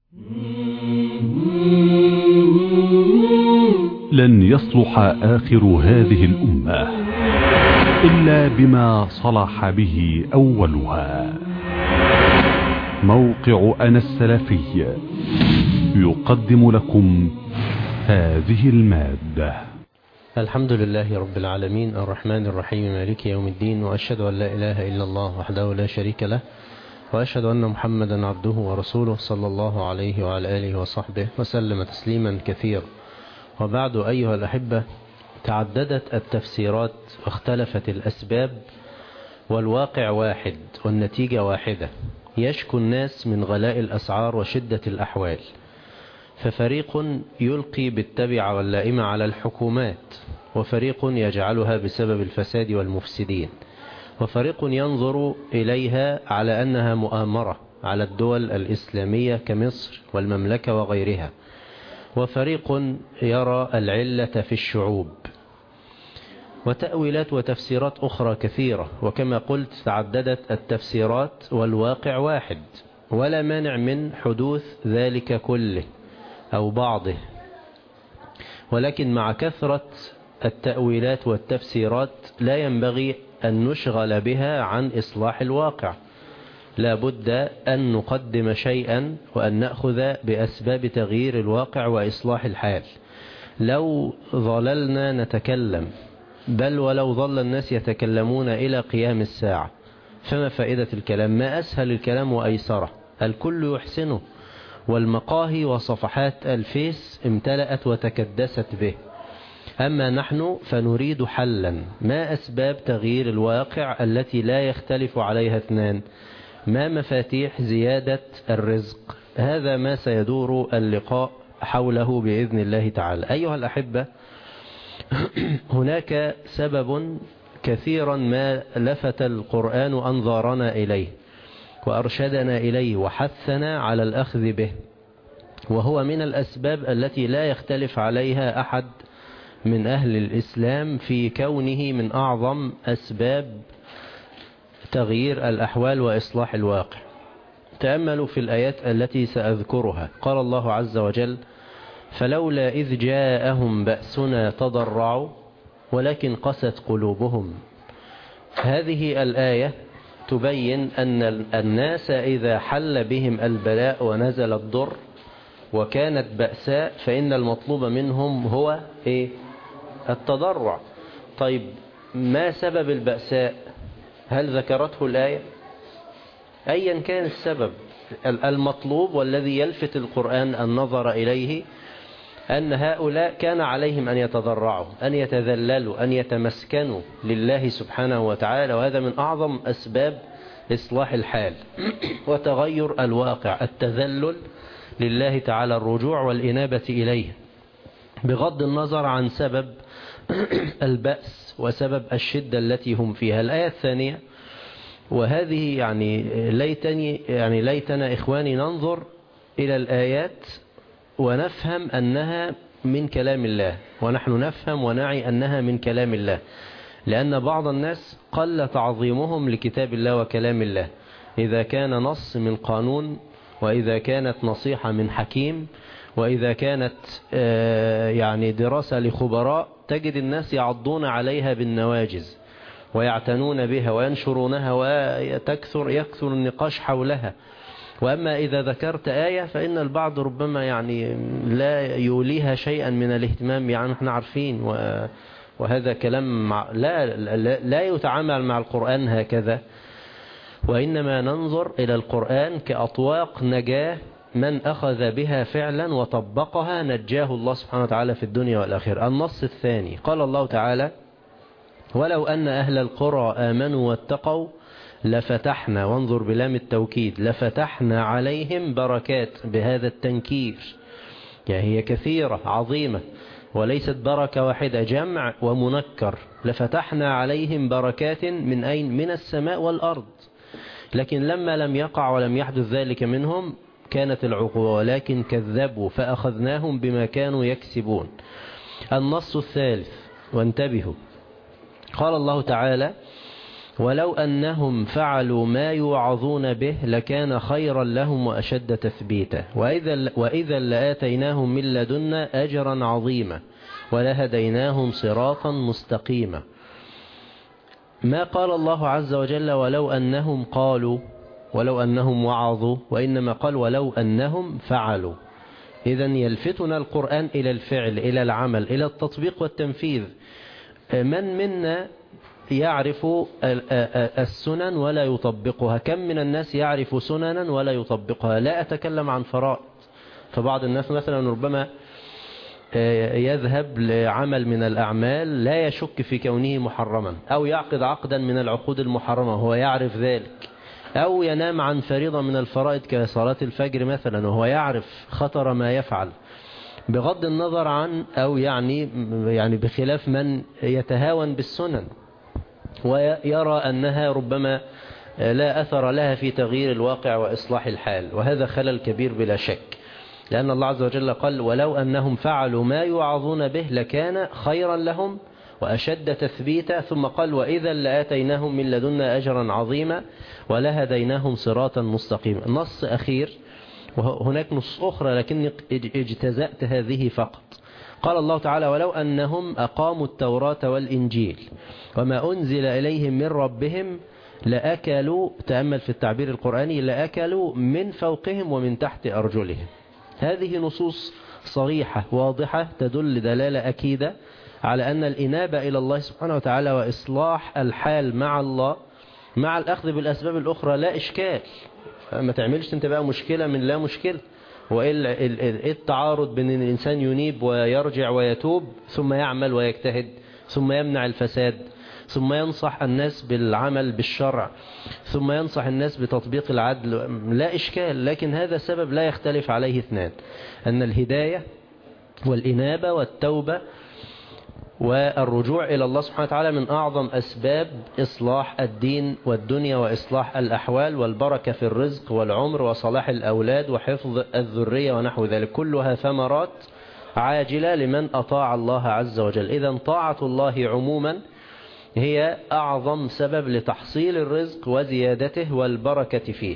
لن يصلح آخر هذه الأمة إلا بما صلح به أولها موقع أنا السلفي يقدم لكم هذه المادة الحمد لله رب العالمين الرحمن الرحيم مالك يوم الدين وأشهد أن لا إله إلا الله وحده لا شريك له وأشهد أن محمدا عبده ورسوله صلى الله عليه وعلى آله وصحبه وسلم تسليما كثيرا وبعد أيها الأحبة تعددت التفسيرات واختلفت الأسباب والواقع واحد والنتيجة واحدة يشكو الناس من غلاء الأسعار وشدة الأحوال ففريق يلقي بالتبع واللائمة على الحكومات وفريق يجعلها بسبب الفساد والمفسدين وفريق ينظر إليها على أنها مؤامرة على الدول الإسلامية كمصر والمملكة وغيرها وفريق يرى العلة في الشعوب وتأويلات وتفسيرات أخرى كثيرة وكما قلت تعددت التفسيرات والواقع واحد ولا مانع من حدوث ذلك كله أو بعضه ولكن مع كثرة التأويلات والتفسيرات لا ينبغي أن نشغل بها عن إصلاح الواقع لا بد أن نقدم شيئا وأن نأخذ بأسباب تغيير الواقع وإصلاح الحال لو ظللنا نتكلم بل ولو ظل الناس يتكلمون إلى قيام الساعة فما فائدة الكلام ما أسهل الكلام وأيسره الكل يحسنه والمقاهي وصفحات الفيس امتلأت وتكدست به أما نحن فنريد حلا ما أسباب تغيير الواقع التي لا يختلف عليها اثنان ما مفاتيح زيادة الرزق هذا ما سيدور اللقاء حوله بإذن الله تعالى أيها الأحبة هناك سبب كثيرا ما لفت القرآن أنظارنا إليه وأرشدنا إليه وحثنا على الأخذ به وهو من الأسباب التي لا يختلف عليها أحد من أهل الإسلام في كونه من أعظم أسباب تغيير الأحوال وإصلاح الواقع تأملوا في الآيات التي سأذكرها قال الله عز وجل فلولا إذ جاءهم بأسنا تضرعوا ولكن قست قلوبهم هذه الآية تبين أن الناس إذا حل بهم البلاء ونزل الضر وكانت بأساء فإن المطلوب منهم هو إيه؟ التضرع طيب ما سبب البأساء هل ذكرته الآية أيا كان السبب المطلوب والذي يلفت القرآن النظر إليه أن هؤلاء كان عليهم أن يتضرعوا أن يتذللوا أن يتمسكنوا لله سبحانه وتعالى وهذا من أعظم أسباب إصلاح الحال وتغير الواقع التذلل لله تعالى الرجوع والإنابة إليه بغض النظر عن سبب البأس وسبب الشدة التي هم فيها الآية الثانية وهذه يعني ليتني يعني ليتنا إخواني ننظر إلى الآيات ونفهم أنها من كلام الله ونحن نفهم ونعي أنها من كلام الله لأن بعض الناس قل تعظيمهم لكتاب الله وكلام الله إذا كان نص من قانون وإذا كانت نصيحة من حكيم وإذا كانت يعني دراسة لخبراء تجد الناس يعضون عليها بالنواجز ويعتنون بها وينشرونها وتكثر يكثر النقاش حولها وأما إذا ذكرت آية فإن البعض ربما يعني لا يوليها شيئا من الاهتمام يعني احنا عارفين وهذا كلام مع لا, لا, لا يتعامل مع القرآن هكذا وإنما ننظر إلى القرآن كأطواق نجاة من أخذ بها فعلا وطبقها نجاه الله سبحانه وتعالى في الدنيا والآخرة النص الثاني قال الله تعالى ولو أن أهل القرى آمنوا واتقوا لفتحنا وانظر بلام التوكيد لفتحنا عليهم بركات بهذا التنكير يعني هي كثيرة عظيمة وليست بركة واحدة جمع ومنكر لفتحنا عليهم بركات من أين من السماء والأرض لكن لما لم يقع ولم يحدث ذلك منهم كانت العقوبة ولكن كذبوا فأخذناهم بما كانوا يكسبون النص الثالث وانتبهوا قال الله تعالى ولو أنهم فعلوا ما يوعظون به لكان خيرا لهم وأشد تثبيتا وإذا, وإذا لآتيناهم من لدنا أجرا عظيما ولهديناهم صراطا مستقيما ما قال الله عز وجل ولو أنهم قالوا ولو أنهم وعظوا وإنما قال ولو أنهم فعلوا إذا يلفتنا القرآن إلى الفعل إلى العمل إلى التطبيق والتنفيذ من منا يعرف السنن ولا يطبقها كم من الناس يعرف سننا ولا يطبقها لا أتكلم عن فرائض فبعض الناس مثلا ربما يذهب لعمل من الأعمال لا يشك في كونه محرما أو يعقد عقدا من العقود المحرمة وهو يعرف ذلك أو ينام عن فريضة من الفرائض كصلاة الفجر مثلا وهو يعرف خطر ما يفعل بغض النظر عن أو يعني يعني بخلاف من يتهاون بالسنن ويرى أنها ربما لا أثر لها في تغيير الواقع وإصلاح الحال وهذا خلل كبير بلا شك لأن الله عز وجل قال ولو أنهم فعلوا ما يوعظون به لكان خيرا لهم وأشد تثبيتا ثم قال وإذا لآتيناهم من لدنا أجرا عظيما ولهديناهم صراطا مستقيما نص أخير وهناك نص أخرى لكني اجتزأت هذه فقط قال الله تعالى ولو أنهم أقاموا التوراة والإنجيل وما أنزل إليهم من ربهم لأكلوا تأمل في التعبير القرآني لأكلوا من فوقهم ومن تحت أرجلهم هذه نصوص صريحة واضحة تدل دلالة أكيدة على أن الإنابة إلى الله سبحانه وتعالى وإصلاح الحال مع الله مع الأخذ بالأسباب الأخرى لا إشكال ما تعملش انت بقى مشكلة من لا مشكلة وإيه التعارض بين أن الإنسان ينيب ويرجع ويتوب ثم يعمل ويجتهد ثم يمنع الفساد ثم ينصح الناس بالعمل بالشرع ثم ينصح الناس بتطبيق العدل لا إشكال لكن هذا سبب لا يختلف عليه اثنان أن الهداية والإنابة والتوبة والرجوع إلى الله سبحانه وتعالى من أعظم أسباب إصلاح الدين والدنيا وإصلاح الأحوال والبركة في الرزق والعمر وصلاح الأولاد وحفظ الذرية ونحو ذلك كلها ثمرات عاجلة لمن أطاع الله عز وجل إذا طاعة الله عموما هي أعظم سبب لتحصيل الرزق وزيادته والبركة فيه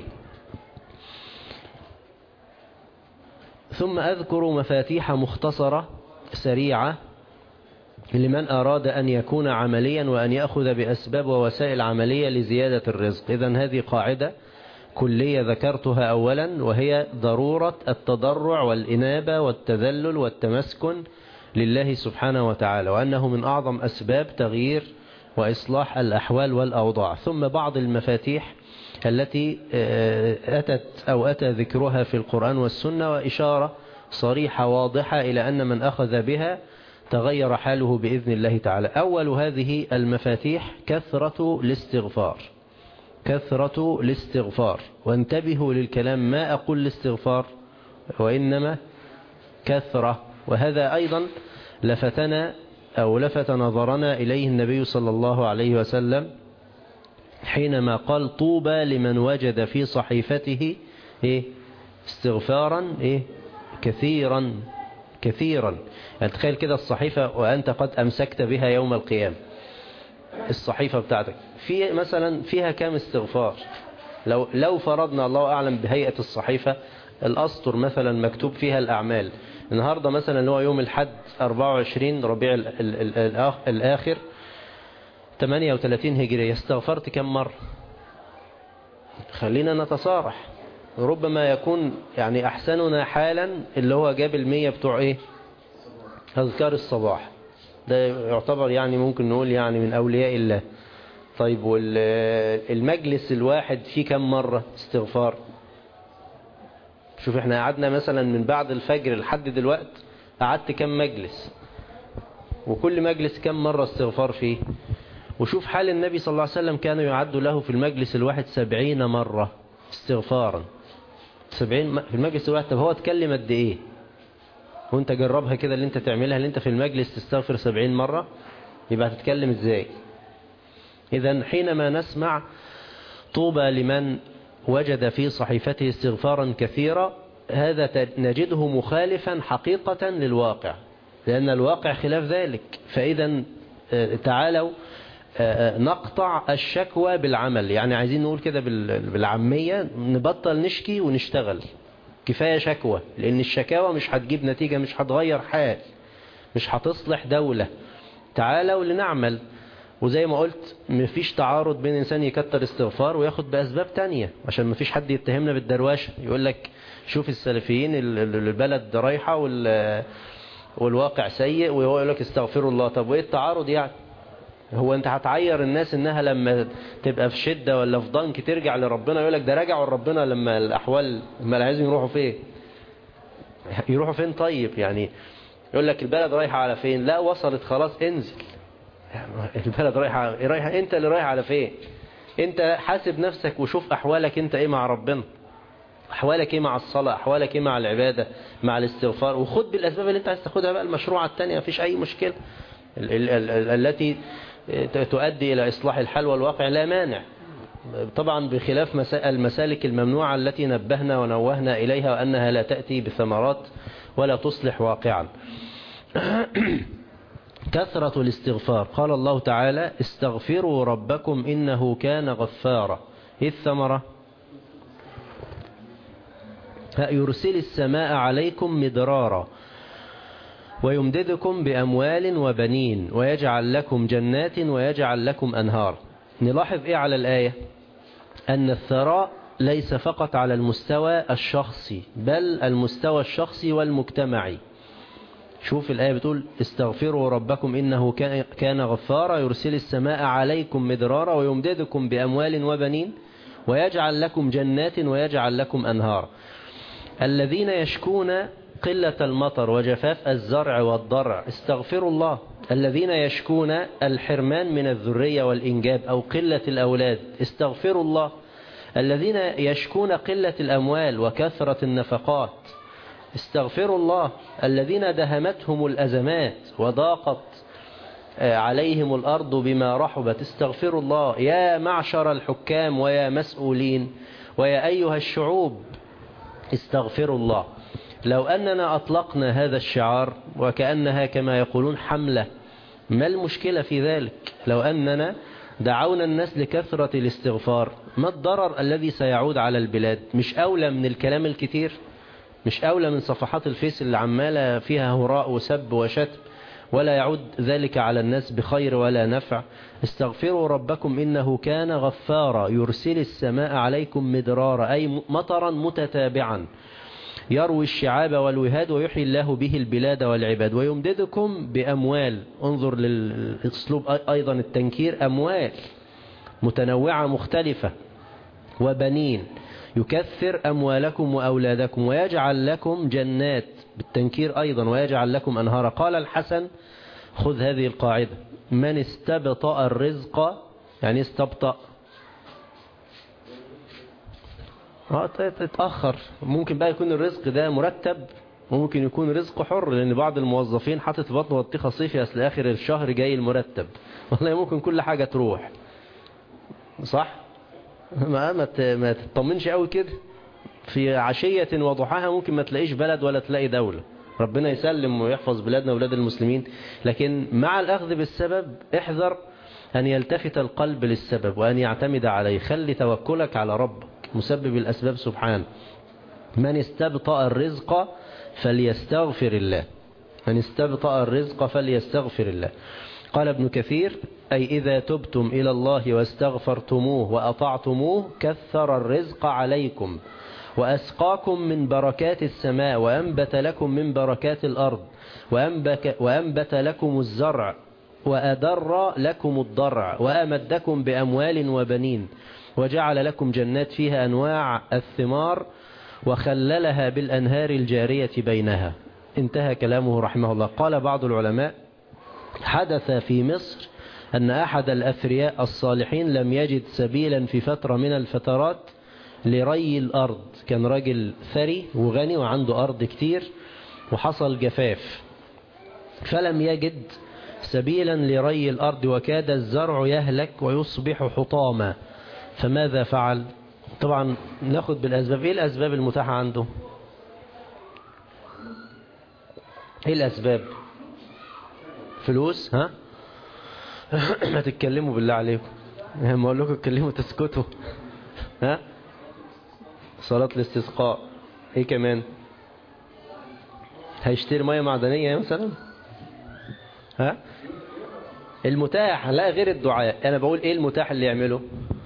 ثم أذكر مفاتيح مختصرة سريعة لمن أراد أن يكون عمليا وأن يأخذ بأسباب ووسائل عملية لزيادة الرزق إذا هذه قاعدة كلية ذكرتها أولا وهي ضرورة التضرع والإنابة والتذلل والتمسكن لله سبحانه وتعالى وأنه من أعظم أسباب تغيير وإصلاح الأحوال والأوضاع ثم بعض المفاتيح التي أتت أو أتى ذكرها في القرآن والسنة وإشارة صريحة واضحة إلى أن من أخذ بها تغير حاله بإذن الله تعالى أول هذه المفاتيح كثرة الاستغفار كثرة الاستغفار وانتبهوا للكلام ما أقول الاستغفار وإنما كثرة وهذا أيضا لفتنا أو لفت نظرنا إليه النبي صلى الله عليه وسلم حينما قال طوبى لمن وجد في صحيفته إيه استغفارا إيه كثيرا كثيرا يعني تخيل كده الصحيفة وأنت قد أمسكت بها يوم القيامة الصحيفة بتاعتك في مثلا فيها كام استغفار لو لو فرضنا الله أعلم بهيئة الصحيفة الأسطر مثلا مكتوب فيها الأعمال النهاردة مثلا هو يوم الحد 24 ربيع ال ال ال الآخر 38 هجرية استغفرت كم مرة خلينا نتصارح ربما يكون يعني أحسننا حالا اللي هو جاب المية بتوع إيه أذكار الصباح ده يعتبر يعني ممكن نقول يعني من أولياء الله طيب والمجلس الواحد فيه كم مرة استغفار شوف احنا قعدنا مثلا من بعد الفجر لحد دلوقت قعدت كم مجلس وكل مجلس كم مرة استغفار فيه وشوف حال النبي صلى الله عليه وسلم كان يعد له في المجلس الواحد سبعين مرة استغفارا سبعين في المجلس الواحد طب هو اتكلم قد ايه وانت جربها كده اللي انت تعملها اللي انت في المجلس تستغفر سبعين مرة يبقى هتتكلم ازاي اذا حينما نسمع طوبى لمن وجد في صحيفته استغفارا كثيرا هذا نجده مخالفا حقيقة للواقع لأن الواقع خلاف ذلك فإذا تعالوا نقطع الشكوى بالعمل يعني عايزين نقول كده بالعامية نبطل نشكي ونشتغل كفاية شكوى لأن الشكاوى مش هتجيب نتيجة مش هتغير حال مش هتصلح دولة تعالوا لنعمل وزي ما قلت مفيش تعارض بين إنسان يكتر استغفار وياخد بأسباب تانية عشان مفيش حد يتهمنا بالدرواشة يقول لك شوف السلفيين البلد رايحة والواقع سيء ويقول لك استغفروا الله طب وإيه التعارض يعني هو انت هتعير الناس انها لما تبقى في شدة ولا في ضنك ترجع لربنا يقول لك ده رجعوا لربنا لما الاحوال لما عايزين يروحوا فين يروحوا فين طيب يعني يقول لك البلد رايحة على فين لا وصلت خلاص انزل البلد رايحة رايحة انت اللي رايح على فين انت حاسب نفسك وشوف احوالك انت ايه مع ربنا احوالك ايه مع الصلاة احوالك ايه مع العبادة مع الاستغفار وخد بالاسباب اللي انت عايز تاخدها بقى المشروعة التانية مفيش اي مشكلة ال ال ال التي تؤدي إلى إصلاح الحال والواقع لا مانع طبعا بخلاف المسالك الممنوعة التي نبهنا ونوهنا إليها وأنها لا تأتي بثمرات ولا تصلح واقعا كثرة الاستغفار قال الله تعالى استغفروا ربكم إنه كان غفارا إيه الثمرة يرسل السماء عليكم مدرارا ويمددكم بأموال وبنين ويجعل لكم جنات ويجعل لكم أنهار نلاحظ إيه على الآية أن الثراء ليس فقط على المستوى الشخصي بل المستوى الشخصي والمجتمعي شوف الآية بتقول استغفروا ربكم إنه كان غفارا يرسل السماء عليكم مدرارا ويمددكم بأموال وبنين ويجعل لكم جنات ويجعل لكم أنهار الذين يشكون قلة المطر وجفاف الزرع والضرع استغفروا الله الذين يشكون الحرمان من الذرية والإنجاب أو قلة الأولاد استغفروا الله الذين يشكون قلة الأموال وكثرة النفقات استغفروا الله الذين دهمتهم الأزمات وضاقت عليهم الأرض بما رحبت استغفروا الله يا معشر الحكام ويا مسؤولين ويا أيها الشعوب استغفروا الله لو أننا أطلقنا هذا الشعار وكأنها كما يقولون حملة ما المشكلة في ذلك لو أننا دعونا الناس لكثرة الاستغفار ما الضرر الذي سيعود على البلاد مش أولى من الكلام الكتير مش أولى من صفحات الفيس اللي عمالة فيها هراء وسب وشتم ولا يعود ذلك على الناس بخير ولا نفع استغفروا ربكم إنه كان غفارا يرسل السماء عليكم مدرارا أي مطرا متتابعا يروي الشعاب والوهاد ويحيي الله به البلاد والعباد ويمددكم بأموال انظر للأسلوب أيضا التنكير أموال متنوعة مختلفة وبنين يكثر أموالكم وأولادكم ويجعل لكم جنات بالتنكير أيضا ويجعل لكم أنهارا قال الحسن خذ هذه القاعدة من استبطأ الرزق يعني استبطأ تتأخر ممكن بقى يكون الرزق ده مرتب وممكن يكون رزق حر لأن بعض الموظفين حاطط بطنه بطيخة صيفي أصل آخر الشهر جاي المرتب والله ممكن كل حاجة تروح صح ما ما ما تطمنش قوي كده في عشية وضحاها ممكن ما تلاقيش بلد ولا تلاقي دولة ربنا يسلم ويحفظ بلادنا وبلاد المسلمين لكن مع الأخذ بالسبب احذر أن يلتفت القلب للسبب وأن يعتمد عليه خلي توكلك على ربك مسبب الأسباب سبحانه من استبطأ الرزق فليستغفر الله من استبطأ الرزق فليستغفر الله قال ابن كثير أي إذا تبتم إلى الله واستغفرتموه وأطعتموه كثر الرزق عليكم وأسقاكم من بركات السماء وأنبت لكم من بركات الأرض وأنبت لكم الزرع وأدر لكم الضرع وأمدكم بأموال وبنين وجعل لكم جنات فيها أنواع الثمار وخللها بالأنهار الجارية بينها انتهى كلامه رحمه الله قال بعض العلماء حدث في مصر أن أحد الأثرياء الصالحين لم يجد سبيلا في فترة من الفترات لري الأرض كان راجل ثري وغني وعنده أرض كتير وحصل جفاف فلم يجد سبيلا لري الأرض وكاد الزرع يهلك ويصبح حطاما فماذا فعل طبعا ناخد بالأسباب ايه الأسباب المتاحة عنده ايه الأسباب فلوس ها ما تتكلموا بالله عليكم ما اقول لكم اتكلموا تسكتوا ها صلاة الاستسقاء ايه كمان هيشتري ميه معدنية مثلا ها المتاح لا غير الدعاء انا بقول ايه المتاح اللي يعمله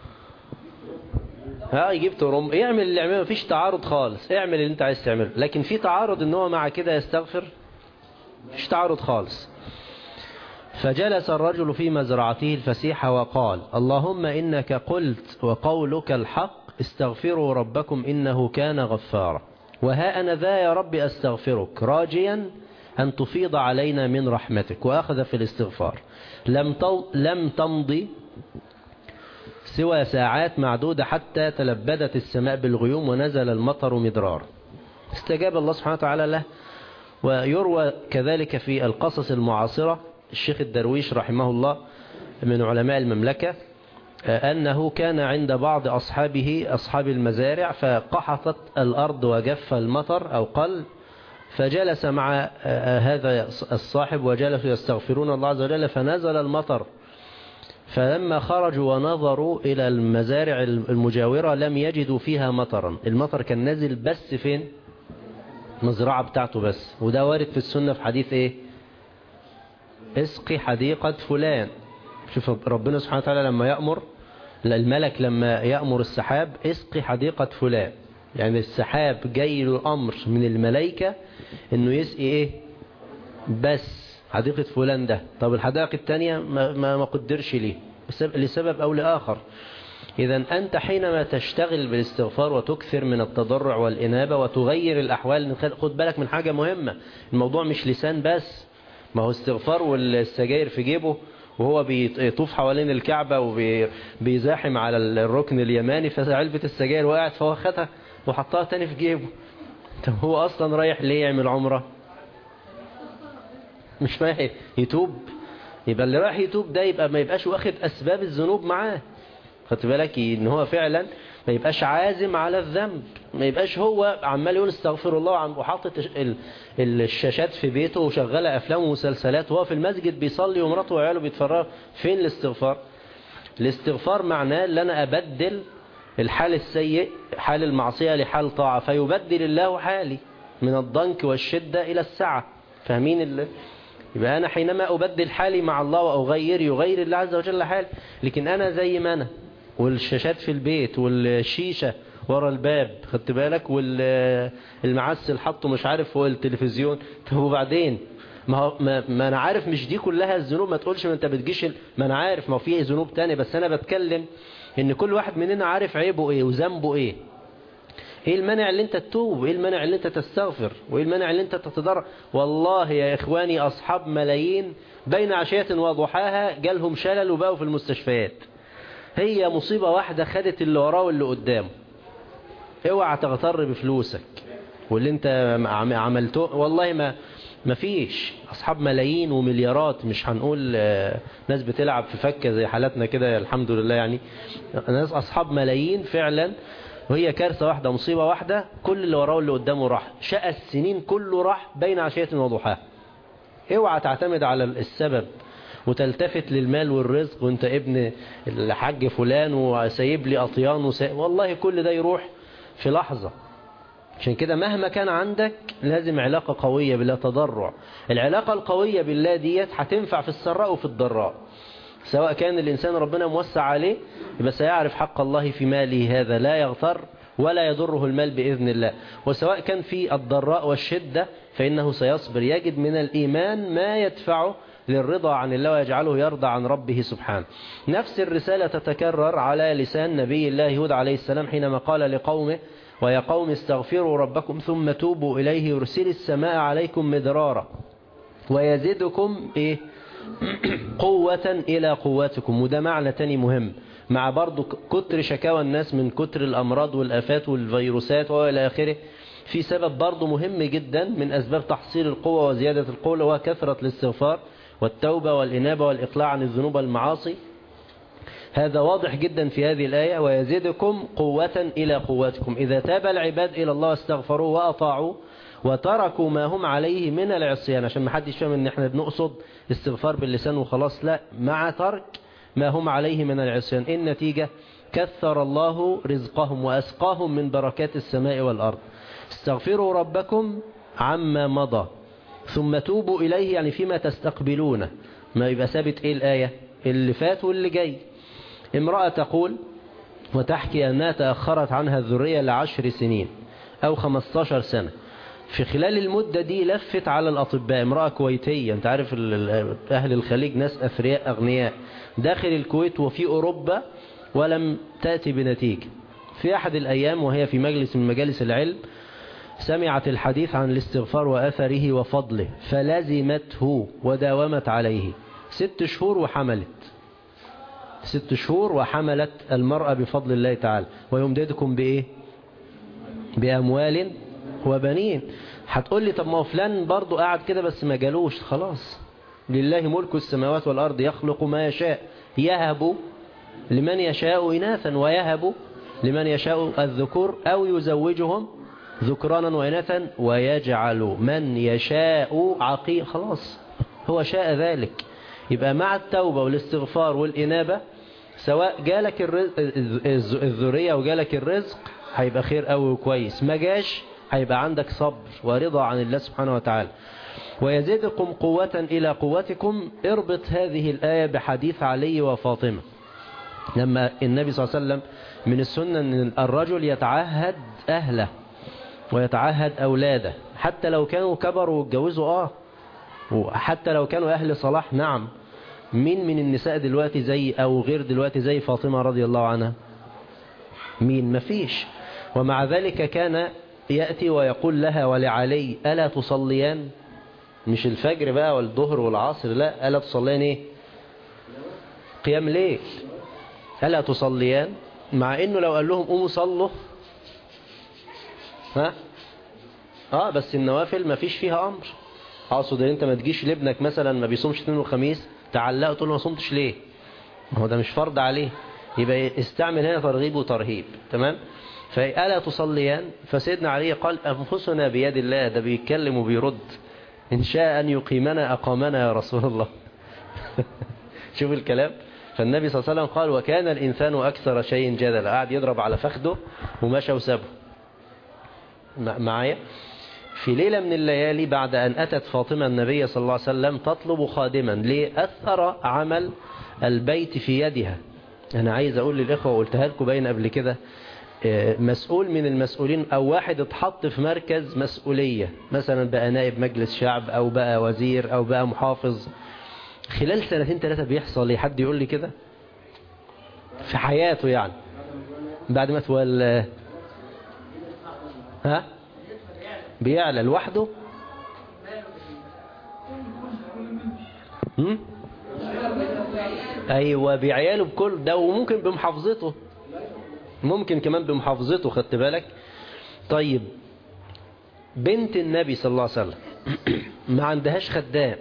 ها يجيب ترم يعمل اللي يعمله مفيش تعارض خالص اعمل اللي انت عايز تعمله لكن في تعارض ان هو مع كده يستغفر مفيش تعارض خالص فجلس الرجل في مزرعته الفسيحة وقال اللهم إنك قلت وقولك الحق استغفروا ربكم إنه كان غفارا وها أنا ذا يا رب أستغفرك راجيا أن تفيض علينا من رحمتك وأخذ في الاستغفار لم, لم تمضي سوى ساعات معدودة حتى تلبدت السماء بالغيوم ونزل المطر مدرار استجاب الله سبحانه وتعالى له ويروى كذلك في القصص المعاصرة الشيخ الدرويش رحمه الله من علماء المملكة أنه كان عند بعض أصحابه أصحاب المزارع فقحطت الأرض وجف المطر أو قل فجلس مع هذا الصاحب وجلسوا يستغفرون الله عز وجل فنزل المطر فلما خرجوا ونظروا إلى المزارع المجاورة لم يجدوا فيها مطرا المطر كان نازل بس فين المزرعة بتاعته بس وده وارد في السنة في حديث ايه اسقي حديقة فلان شوف ربنا سبحانه وتعالى لما يأمر الملك لما يأمر السحاب اسقي حديقة فلان يعني السحاب جاي له أمر من الملائكة انه يسقي ايه بس حديقة فلان ده طب الحدائق التانية ما, ما, ما قدرش ليه لسبب أو لآخر إذا أنت حينما تشتغل بالاستغفار وتكثر من التضرع والإنابة وتغير الأحوال خد بالك من حاجة مهمة الموضوع مش لسان بس ما هو استغفار والسجاير في جيبه وهو بيطوف حوالين الكعبة وبيزاحم على الركن اليماني فعلبة السجاير وقعت فهو خدها وحطها تاني في جيبه طب هو أصلا رايح ليه يعمل عمره مش رايح يتوب يبقى اللي رايح يتوب ده يبقى ما يبقاش واخد أسباب الذنوب معاه خدت بالك ان هو فعلا ما يبقاش عازم على الذنب ما يبقاش هو عمال يقول استغفر الله وحاطط الشاشات في بيته وشغاله افلام ومسلسلات وهو في المسجد بيصلي ومراته وعياله بيتفرجوا فين الاستغفار الاستغفار معناه ان انا ابدل الحال السيء حال المعصية لحال طاعة فيبدل الله حالي من الضنك والشدة إلى السعة فاهمين اللي يبقى أنا حينما أبدل حالي مع الله وأغير يغير الله عز وجل حالي لكن أنا زي ما أنا والشاشات في البيت والشيشة ورا الباب خدت بالك والمعسل حطه مش عارف فوق التلفزيون طب وبعدين ما, هو ما, ما انا عارف مش دي كلها الذنوب ما تقولش ما انت بتجيش ما انا عارف ما في ذنوب تانية بس انا بتكلم ان كل واحد مننا عارف عيبه ايه وذنبه ايه ايه المانع اللي انت تتوب وايه المانع اللي انت تستغفر وايه المانع اللي انت تتضرع والله يا اخواني اصحاب ملايين بين عشية وضحاها جالهم شلل وبقوا في المستشفيات هي مصيبة واحدة خدت اللي وراه واللي قدامه اوعى تغتر بفلوسك واللي انت عملته والله ما ما فيش اصحاب ملايين ومليارات مش هنقول ناس بتلعب في فكة زي حالاتنا كده الحمد لله يعني ناس اصحاب ملايين فعلا وهي كارثة واحدة مصيبة واحدة كل اللي وراه واللي قدامه راح شقى السنين كله راح بين عشية وضحاها اوعى تعتمد على السبب وتلتفت للمال والرزق وانت ابن الحاج فلان وسايب لي اطيان وسايب والله كل ده يروح في لحظة عشان كده مهما كان عندك لازم علاقة قوية بالله تضرع العلاقة القوية بالله ديت هتنفع في السراء وفي الضراء سواء كان الإنسان ربنا موسع عليه يبقى سيعرف حق الله في ماله هذا لا يغتر ولا يضره المال بإذن الله وسواء كان في الضراء والشدة فإنه سيصبر يجد من الإيمان ما يدفعه للرضا عن الله ويجعله يرضى عن ربه سبحانه نفس الرسالة تتكرر على لسان نبي الله هود عليه السلام حينما قال لقومه ويا قوم استغفروا ربكم ثم توبوا إليه يرسل السماء عليكم مدرارا ويزيدكم إيه قوة إلى قواتكم وده معنى تاني مهم مع برضو كتر شكاوى الناس من كتر الأمراض والأفات والفيروسات وإلى آخره في سبب برضو مهم جدا من أسباب تحصيل القوة وزيادة القوة وهو كثرة الاستغفار والتوبة والإنابة والإقلاع عن الذنوب والمعاصي هذا واضح جدا في هذه الآية ويزيدكم قوة إلى قوتكم إذا تاب العباد إلى الله واستغفروا وأطاعوا وتركوا ما هم عليه من العصيان عشان ما حدش فاهم ان احنا بنقصد استغفار باللسان وخلاص لا مع ترك ما هم عليه من العصيان النتيجة كثر الله رزقهم وأسقاهم من بركات السماء والأرض استغفروا ربكم عما مضى ثم توبوا إليه يعني فيما تستقبلونه ما يبقى ثابت إيه الآية اللي فات واللي جاي امرأة تقول وتحكي أنها تأخرت عنها الذرية لعشر سنين أو 15 سنة في خلال المدة دي لفت على الأطباء امرأة كويتية انت عارف أهل الخليج ناس أثرياء أغنياء داخل الكويت وفي أوروبا ولم تأتي بنتيجة في أحد الأيام وهي في مجلس من مجالس العلم سمعت الحديث عن الاستغفار وأثره وفضله فلزمته وداومت عليه ست شهور وحملت ست شهور وحملت المرأة بفضل الله تعالى ويمددكم بإيه بأموال وبنين هتقول لي طب ما هو فلان برضه قاعد كده بس ما جالوش خلاص لله ملك السماوات والأرض يخلق ما يشاء يهب لمن يشاء إناثا ويهب لمن يشاء الذكور أو يزوجهم ذكرانا وإناثا ويجعل من يشاء عقيم خلاص هو شاء ذلك يبقى مع التوبة والاستغفار والإنابة سواء جالك الذرية وجالك الرزق هيبقى خير قوي وكويس ما جاش هيبقى عندك صبر ورضا عن الله سبحانه وتعالى ويزيدكم قوة إلى قوتكم اربط هذه الآية بحديث علي وفاطمة لما النبي صلى الله عليه وسلم من السنة أن الرجل يتعهد أهله ويتعهد أولاده حتى لو كانوا كبروا واتجوزوا آه وحتى لو كانوا أهل صلاح نعم مين من النساء دلوقتي زي أو غير دلوقتي زي فاطمة رضي الله عنها مين مفيش ومع ذلك كان يأتي ويقول لها ولعلي ألا تصليان مش الفجر بقى والظهر والعصر لا ألا تصليان ايه قيام ليل ألا تصليان مع انه لو قال لهم قوموا صلوا ها اه بس النوافل ما فيش فيها امر اقصد ان انت ما تجيش لابنك مثلا ما بيصومش اثنين وخميس تعلقه تقول له ما صمتش ليه ما هو ده مش فرض عليه يبقى استعمل هنا ترغيب وترهيب تمام فألا تصليان فسيدنا علي قال أنفسنا بيد الله ده بيتكلم وبيرد إن شاء أن يقيمنا أقامنا يا رسول الله شوف الكلام فالنبي صلى الله عليه وسلم قال وكان الإنسان أكثر شيء جدلا قاعد يضرب على فخده ومشى وسابه معايا في ليلة من الليالي بعد أن أتت فاطمة النبي صلى الله عليه وسلم تطلب خادما لأثر عمل البيت في يدها أنا عايز أقول للإخوة وقلتها لكم باين قبل كده مسؤول من المسؤولين أو واحد اتحط في مركز مسؤولية مثلا بقى نائب مجلس شعب أو بقى وزير أو بقى محافظ خلال سنتين ثلاثة بيحصل حد يقول لي كده في حياته يعني بعد ما تولى ها بيعلى لوحده هم؟ ايوه بعياله بكل ده وممكن بمحافظته ممكن كمان بمحافظته خدت بالك طيب بنت النبي صلى الله عليه وسلم ما عندهاش خدام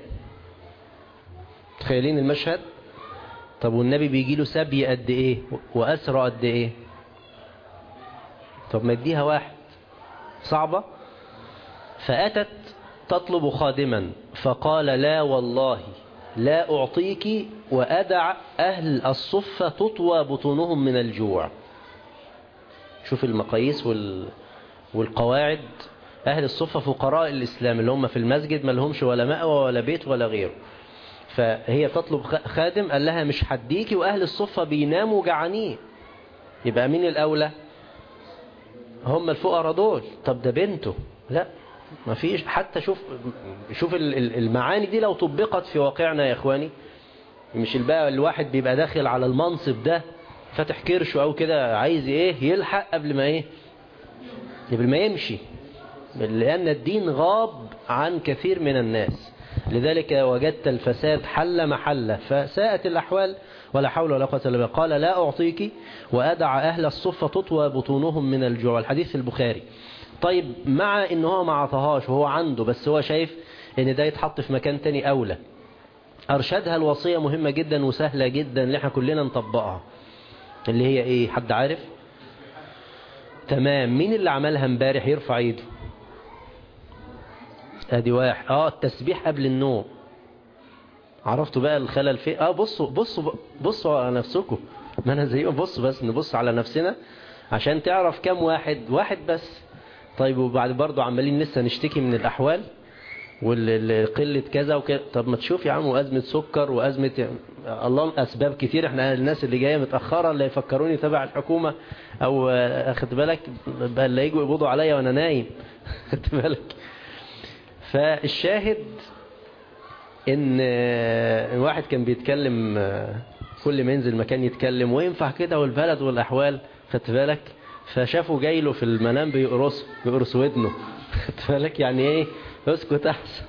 تخيلين المشهد طب والنبي بيجي له سبي قد ايه واسرى قد ايه طب ما اديها واحد صعبة فأتت تطلب خادما فقال لا والله لا أعطيك وأدع أهل الصفة تطوى بطونهم من الجوع شوف المقاييس وال... والقواعد أهل الصفة فقراء الإسلام اللي هم في المسجد ما لهمش ولا مأوى ولا بيت ولا غيره فهي تطلب خادم قال لها مش حديكي وأهل الصفة بيناموا جعانين يبقى مين الأولى هم الفقراء دول طب ده بنته لا ما فيش حتى شوف شوف المعاني دي لو طبقت في واقعنا يا اخواني مش البقى الواحد بيبقى داخل على المنصب ده فاتح كرشه او كده عايز ايه يلحق قبل ما ايه قبل ما يمشي لان الدين غاب عن كثير من الناس لذلك وجدت الفساد حل محله فساءت الأحوال ولا حول ولا قوة إلا بالله قال لا أعطيك وأدع أهل الصفة تطوى بطونهم من الجوع الحديث في البخاري طيب مع ان هو ما عطاهاش وهو عنده بس هو شايف ان ده يتحط في مكان تاني أولى أرشدها الوصية مهمة جدا وسهلة جدا اللي احنا كلنا نطبقها اللي هي ايه حد عارف تمام مين اللي عملها امبارح يرفع ايده ادي واحد اه التسبيح قبل النوم عرفتوا بقى الخلل فين اه بصوا بصوا بصوا على نفسكم ما انا زيهم بصوا بس نبص على نفسنا عشان تعرف كم واحد واحد بس طيب وبعد برضو عمالين لسه نشتكي من الاحوال والقلة كذا وكذا طب ما تشوف يا عم وأزمة سكر وأزمة الله أسباب كتير احنا الناس اللي جاية متأخرة اللي يفكروني تبع الحكومة أو أخد بالك بقى اللي يجوا يقبضوا عليا وأنا نايم خدت بالك فالشاهد ان واحد كان بيتكلم كل ما ينزل مكان يتكلم وينفع كده والبلد والأحوال خدت بالك فشافه جاي له في المنام بيقرص بيقرص ودنه خدت بالك يعني ايه اسكت احسن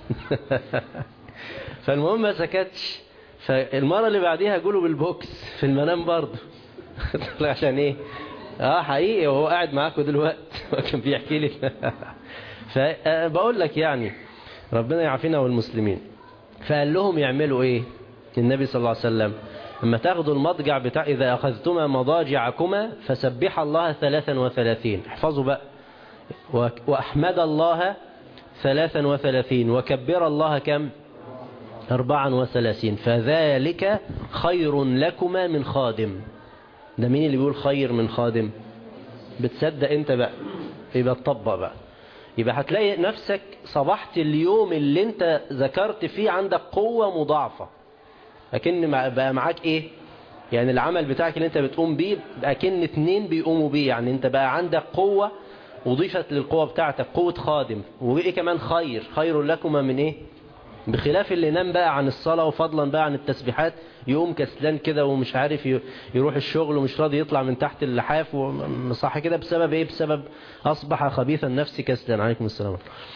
فالمهم ما سكتش فالمرة اللي بعديها جوله بالبوكس في المنام برضه عشان ايه اه حقيقي وهو قاعد معاكم دلوقتي وكان بيحكي لي فبقول لك يعني ربنا يعافينا والمسلمين فقال لهم يعملوا ايه النبي صلى الله عليه وسلم لما تاخدوا المضجع بتاع إذا أخذتما مضاجعكما فسبح الله ثلاثا وثلاثين احفظوا بقى وأحمد الله ثلاثا وثلاثين وكبر الله كم أربعا وثلاثين فذلك خير لكما من خادم ده مين اللي بيقول خير من خادم بتصدق انت بقى يبقى تطبق بقى يبقى هتلاقي نفسك صبحت اليوم اللي انت ذكرت فيه عندك قوة مضاعفة لكن بقى معاك ايه يعني العمل بتاعك اللي انت بتقوم بيه اكن اتنين بيقوموا بيه يعني انت بقى عندك قوة وضيفت للقوة بتاعتك قوة خادم وايه كمان خير خير لكما من ايه بخلاف اللي نام بقى عن الصلاة وفضلا بقى عن التسبيحات يقوم كسلان كده ومش عارف يروح الشغل ومش راضي يطلع من تحت اللحاف صح كده بسبب ايه بسبب اصبح خبيث النفس كسلان عليكم السلام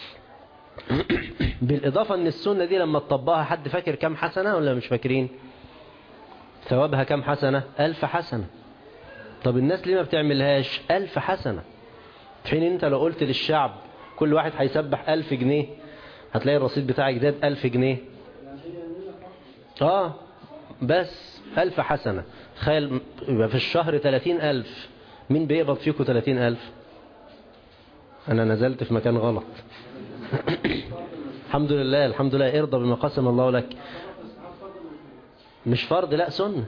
بالاضافة ان السنة دي لما تطبقها حد فاكر كم حسنة ولا مش فاكرين ثوابها كم حسنة الف حسنة طب الناس ليه ما بتعملهاش الف حسنة في حين انت لو قلت للشعب كل واحد هيسبح الف جنيه هتلاقي الرصيد بتاعك زاد ألف جنيه اه بس ألف حسنة تخيل يبقى في الشهر تلاتين ألف مين بيقبض فيكم تلاتين ألف أنا نزلت في مكان غلط الحمد لله الحمد لله ارضى بما قسم الله لك مش فرض لا سنة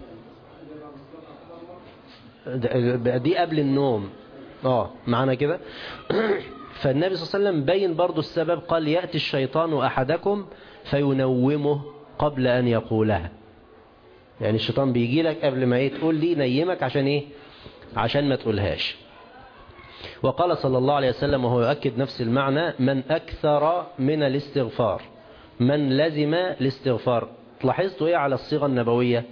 دي قبل النوم اه معانا كده فالنبي صلى الله عليه وسلم بين برضو السبب قال يأتي الشيطان أحدكم فينومه قبل أن يقولها يعني الشيطان بيجي لك قبل ما ايه تقول لي نيمك عشان ايه عشان ما تقولهاش وقال صلى الله عليه وسلم وهو يؤكد نفس المعنى من أكثر من الاستغفار من لزم الاستغفار لاحظتوا ايه على الصيغة النبوية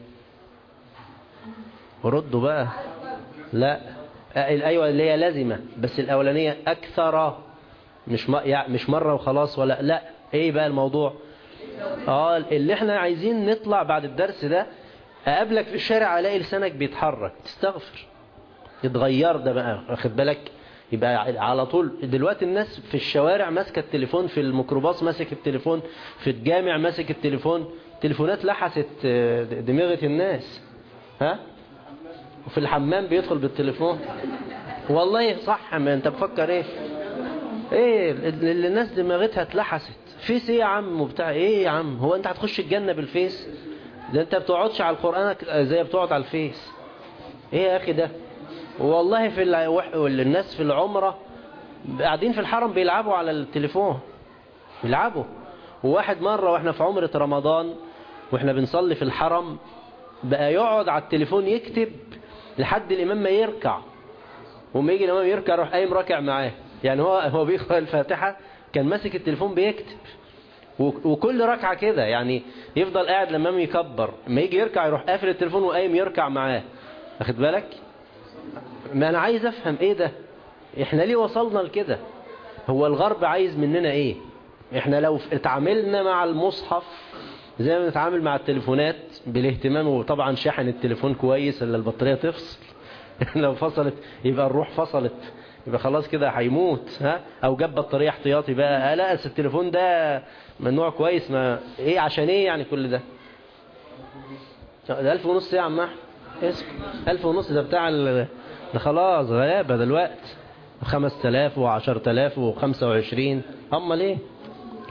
ردوا بقى لا الايوه اللي هي لازمه بس الاولانيه اكثر مش يعني مش مره وخلاص ولا لا ايه بقى الموضوع اه اللي احنا عايزين نطلع بعد الدرس ده اقابلك في الشارع الاقي لسانك بيتحرك تستغفر يتغير ده بقى واخد بالك يبقى على طول دلوقتي الناس في الشوارع ماسكه التليفون في الميكروباص ماسك التليفون في الجامع ماسك التليفون تليفونات لحست دماغة الناس ها وفي الحمام بيدخل بالتليفون والله صح ما انت بفكر ايه ايه اللي الناس دماغتها اتلحست فيس ايه يا عم وبتاع ايه يا عم هو انت هتخش الجنة بالفيس ده انت بتقعدش على القرآن زي بتقعد على الفيس ايه يا اخي ده والله في الناس في العمرة قاعدين في الحرم بيلعبوا على التليفون بيلعبوا وواحد مرة واحنا في عمرة رمضان واحنا بنصلي في الحرم بقى يقعد على التليفون يكتب لحد الإمام ما يركع وما يجي الإمام يركع يروح قايم راكع معاه يعني هو هو بيقرأ الفاتحة كان ماسك التليفون بيكتب وكل ركعة كده يعني يفضل قاعد لما الإمام يكبر ما يجي يركع يروح قافل التليفون وقايم يركع معاه واخد بالك ما أنا عايز أفهم إيه ده إحنا ليه وصلنا لكده هو الغرب عايز مننا إيه إحنا لو اتعاملنا مع المصحف زي ما نتعامل مع التليفونات بالاهتمام وطبعا شحن التليفون كويس الا البطارية تفصل لو فصلت يبقى الروح فصلت يبقى خلاص كده هيموت ها او جاب بطارية احتياطي بقى لا التليفون ده من نوع كويس ما ايه عشان ايه يعني كل ده ده الف ونص ايه يا عم احمد اسم الف ونص ده بتاع ال... ده خلاص غلابة دلوقتي خمس تلاف وعشر تلاف وخمسة وعشرين هم ليه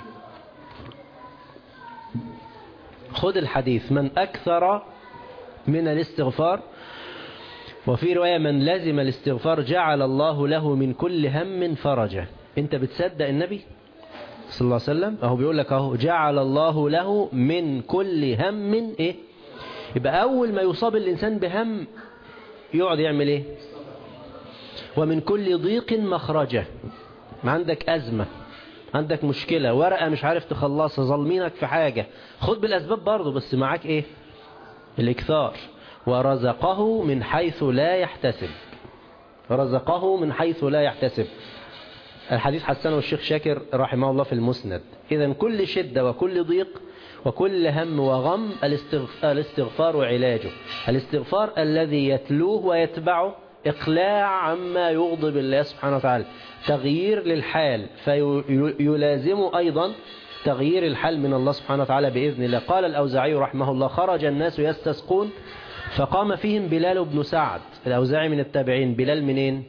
خد الحديث من أكثر من الاستغفار وفي رواية من لزم الاستغفار جعل الله له من كل هم فرجا انت بتصدق النبي صلى الله عليه وسلم اهو بيقول لك اهو جعل الله له من كل هم ايه يبقى اول ما يصاب الانسان بهم يقعد يعمل ايه ومن كل ضيق مخرجه ما عندك ازمة عندك مشكلة ورقة مش عارف تخلصها ظالمينك في حاجة خد بالاسباب برضه بس معاك ايه الاكثار ورزقه من حيث لا يحتسب رزقه من حيث لا يحتسب الحديث حسنه الشيخ شاكر رحمه الله في المسند إذا كل شدة وكل ضيق وكل هم وغم الاستغفار علاجه الاستغفار الذي يتلوه ويتبعه إقلاع عما يغضب الله سبحانه وتعالى تغيير للحال فيلازم أيضا تغيير الحال من الله سبحانه وتعالى بإذن الله قال الأوزاعي رحمه الله خرج الناس يستسقون فقام فيهم بلال بن سعد الأوزاعي من التابعين بلال منين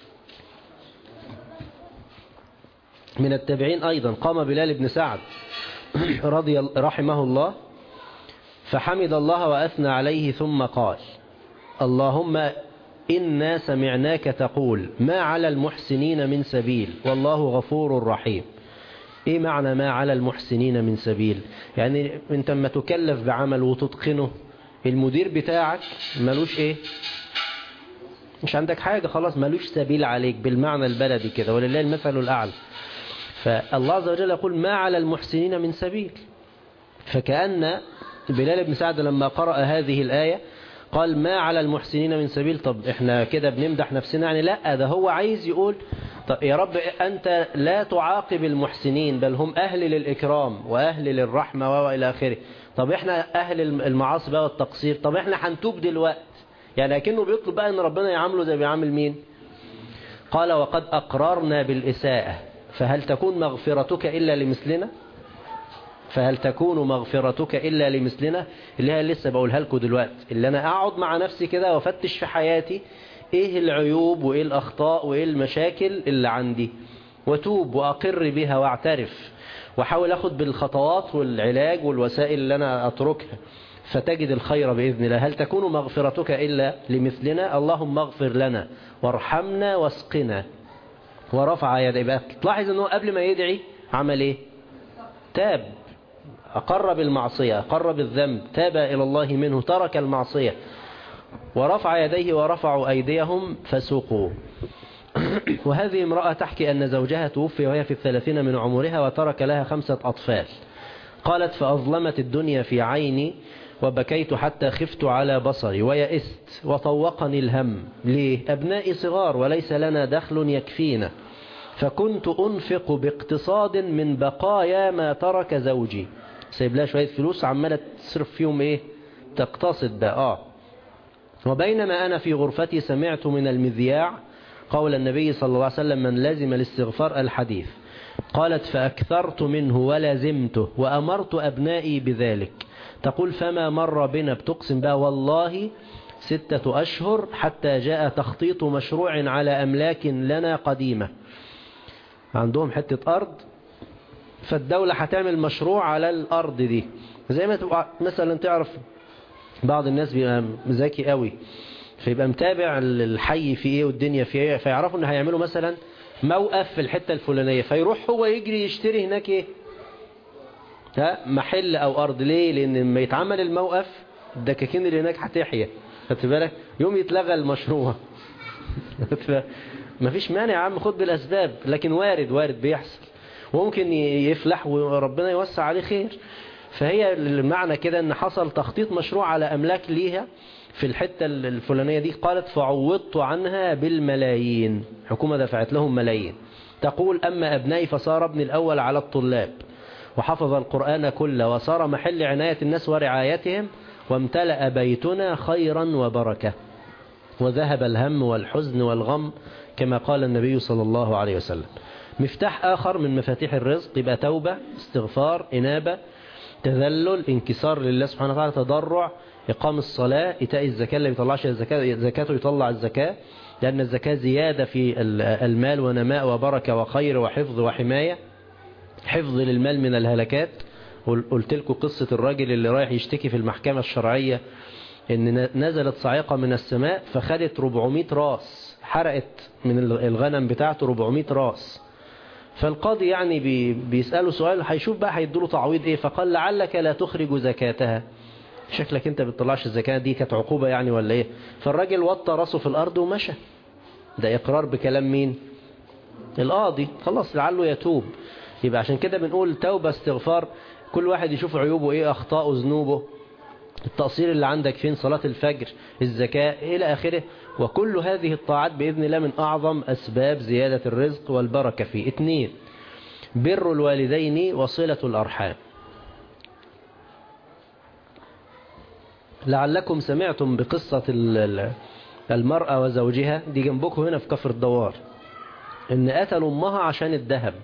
من التابعين أيضا قام بلال بن سعد رضي رحمه الله فحمد الله وأثنى عليه ثم قال اللهم إنا سمعناك تقول ما على المحسنين من سبيل والله غفور رحيم ايه معنى ما على المحسنين من سبيل يعني انت لما تكلف بعمل وتتقنه المدير بتاعك ملوش ايه مش عندك حاجة خلاص ملوش سبيل عليك بالمعنى البلدي كده ولله المثل الأعلى فالله عز وجل يقول ما على المحسنين من سبيل فكأن بلال بن سعد لما قرأ هذه الآية قال ما على المحسنين من سبيل طب احنا كده بنمدح نفسنا يعني لا ده هو عايز يقول طب يا رب أنت لا تعاقب المحسنين بل هم أهل للإكرام وأهل للرحمة وإلى آخره طب احنا أهل المعاصي بقى والتقصير طب احنا هنتوب دلوقتي يعني لكنه بيطلب بقى ان ربنا يعامله زي بيعامل مين قال وقد أقررنا بالإساءة فهل تكون مغفرتك إلا لمثلنا فهل تكون مغفرتك إلا لمثلنا اللي هي لسه بقولها لكم دلوقتي اللي أنا أقعد مع نفسي كده وافتش في حياتي إيه العيوب وإيه الأخطاء وإيه المشاكل اللي عندي وتوب وأقر بها واعترف وحاول أخد بالخطوات والعلاج والوسائل اللي أنا أتركها فتجد الخير بإذن الله هل تكون مغفرتك إلا لمثلنا اللهم اغفر لنا وارحمنا واسقنا ورفع يديه بقى تلاحظ أنه قبل ما يدعي عمل إيه تاب أقر بالمعصية أقر بالذنب تاب إلى الله منه ترك المعصية ورفع يديه ورفعوا أيديهم فسوقوا وهذه امرأة تحكي أن زوجها توفي وهي في الثلاثين من عمرها وترك لها خمسة أطفال قالت فأظلمت الدنيا في عيني وبكيت حتى خفت على بصري ويئست وطوقني الهم ليه أبنائي صغار وليس لنا دخل يكفينا فكنت أنفق باقتصاد من بقايا ما ترك زوجي سيب لها شوية فلوس عمالة تصرف فيهم إيه تقتصد بقى آه وبينما أنا في غرفتي سمعت من المذياع قول النبي صلى الله عليه وسلم من لزم الاستغفار الحديث قالت فأكثرت منه ولزمته وأمرت أبنائي بذلك تقول فما مر بنا بتقسم بها والله ستة أشهر حتى جاء تخطيط مشروع على أملاك لنا قديمة عندهم حتة أرض فالدولة هتعمل مشروع على الأرض دي زي ما تبقى مثلا تعرف بعض الناس بيبقى ذكي قوي فيبقى متابع الحي في ايه والدنيا في ايه فيعرفوا ان هيعملوا مثلا موقف في الحتة الفلانية فيروح هو يجري يشتري هناك ايه ها محل او ارض ليه لان لما يتعمل الموقف الدكاكين اللي هناك هتحيا خدت بالك يوم يتلغى المشروع مفيش مانع يا عم خد بالاسباب لكن وارد وارد بيحصل وممكن يفلح وربنا يوسع عليه خير فهي المعنى كده ان حصل تخطيط مشروع على املاك ليها في الحتة الفلانية دي قالت فعوضت عنها بالملايين حكومة دفعت لهم ملايين تقول أما أبنائي فصار ابني الأول على الطلاب وحفظ القرآن كله وصار محل عناية الناس ورعايتهم وامتلأ بيتنا خيرا وبركة وذهب الهم والحزن والغم كما قال النبي صلى الله عليه وسلم مفتاح آخر من مفاتيح الرزق يبقى توبة استغفار إنابة تذلل انكسار لله سبحانه وتعالى تضرع إقام الصلاة إيتاء الزكاة اللي بيطلعش الزكاة زكاته يطلع الزكاة لأن الزكاة زيادة في المال ونماء وبركة وخير وحفظ وحماية حفظ للمال من الهلكات قلت لكم قصة الراجل اللي رايح يشتكي في المحكمة الشرعية ان نزلت صاعقة من السماء فخدت 400 راس حرقت من الغنم بتاعته 400 راس فالقاضي يعني بي بيسأله سؤال هيشوف بقى هيدوله تعويض ايه فقال لعلك لا تخرج زكاتها شكلك انت بتطلعش الزكاة دي كانت عقوبة يعني ولا ايه فالراجل وطى راسه في الارض ومشى ده اقرار بكلام مين القاضي خلاص لعله يتوب يبقى عشان كده بنقول توبة استغفار كل واحد يشوف عيوبه ايه اخطاءه ذنوبه التقصير اللي عندك فين صلاة الفجر الزكاة إلى آخره وكل هذه الطاعات بإذن الله من أعظم أسباب زيادة الرزق والبركة فيه اثنين بر الوالدين وصلة الأرحام لعلكم سمعتم بقصة المرأة وزوجها دي جنبكم هنا في كفر الدوار ان قتلوا امها عشان الذهب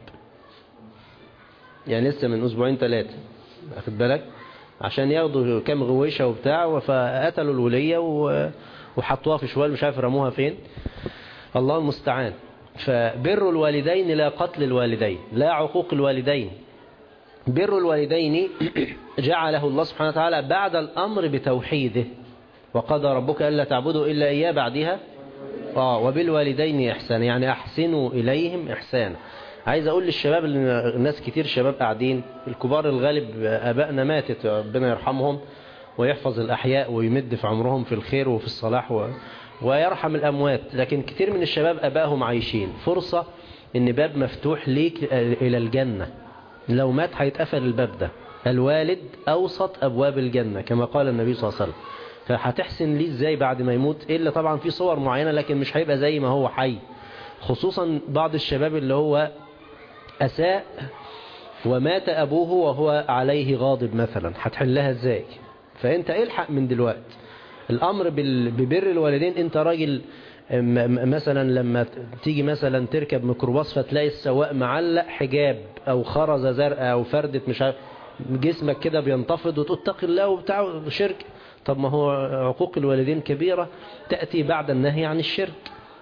يعني لسه من اسبوعين ثلاثة اخد بالك عشان ياخدوا كام غويشة وبتاع فقتلوا الولية وحطوها في شوال مش عارف رموها فين الله المستعان فبر الوالدين لا قتل الوالدين لا عقوق الوالدين بر الوالدين جعله الله سبحانه وتعالى بعد الأمر بتوحيده وقضى ربك ألا تعبدوا إلا إياه بعدها آه وبالوالدين إحسان يعني أحسنوا إليهم إحسانا عايز أقول للشباب اللي ناس كتير شباب قاعدين الكبار الغالب أبائنا ماتت ربنا يرحمهم ويحفظ الأحياء ويمد في عمرهم في الخير وفي الصلاح و... ويرحم الأموات لكن كتير من الشباب أبائهم عايشين فرصة إن باب مفتوح ليك إلى الجنة لو مات هيتقفل الباب ده الوالد أوسط أبواب الجنة كما قال النبي صلى الله عليه وسلم فهتحسن ليه ازاي بعد ما يموت إلا طبعا في صور معينة لكن مش هيبقى زي ما هو حي خصوصا بعض الشباب اللي هو أساء ومات أبوه وهو عليه غاضب مثلا هتحلها ازاي فانت الحق من دلوقتي الأمر ببر الوالدين انت راجل مثلا لما تيجي مثلا تركب ميكروباص فتلاقي السواق معلق حجاب او خرزة زرقاء او فردة مش عارف جسمك كده بينتفض وتقول اتق الله وبتاع شرك طب ما هو عقوق الوالدين كبيرة تأتي بعد النهي عن الشرك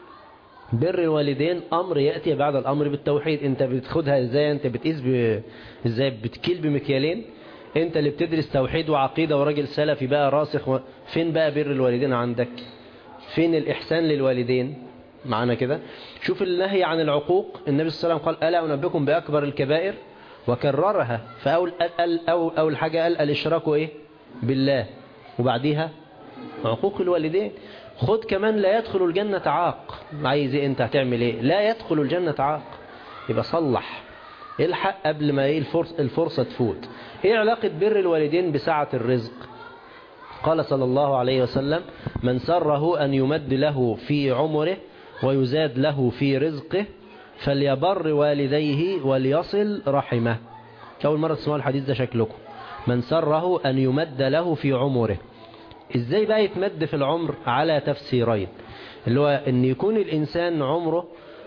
بر الوالدين أمر يأتي بعد الأمر بالتوحيد أنت بتاخدها إزاي أنت بتقيس ب... إزاي بتكيل بمكيالين أنت اللي بتدرس توحيد وعقيدة وراجل سلفي بقى راسخ و... فين بقى بر الوالدين عندك فين الإحسان للوالدين معنا كده شوف النهي عن العقوق النبي صلى الله عليه وسلم قال ألا أنبكم بأكبر الكبائر وكررها فأول أول, أول حاجة قال الإشراك إيه بالله وبعديها عقوق الوالدين خد كمان لا يدخل الجنة عاق عايز ايه انت هتعمل ايه لا يدخل الجنة عاق يبقى صلح الحق قبل ما ايه الفرصة, الفرصة تفوت ايه علاقة بر الوالدين بسعة الرزق قال صلى الله عليه وسلم من سره أن يمد له في عمره ويزاد له في رزقه فليبر والديه وليصل رحمه أول مرة تسمعوا الحديث ده شكلكم من سره أن يمد له في عمره ازاي بقى يتمد في العمر على تفسيرين اللي هو ان يكون الانسان عمره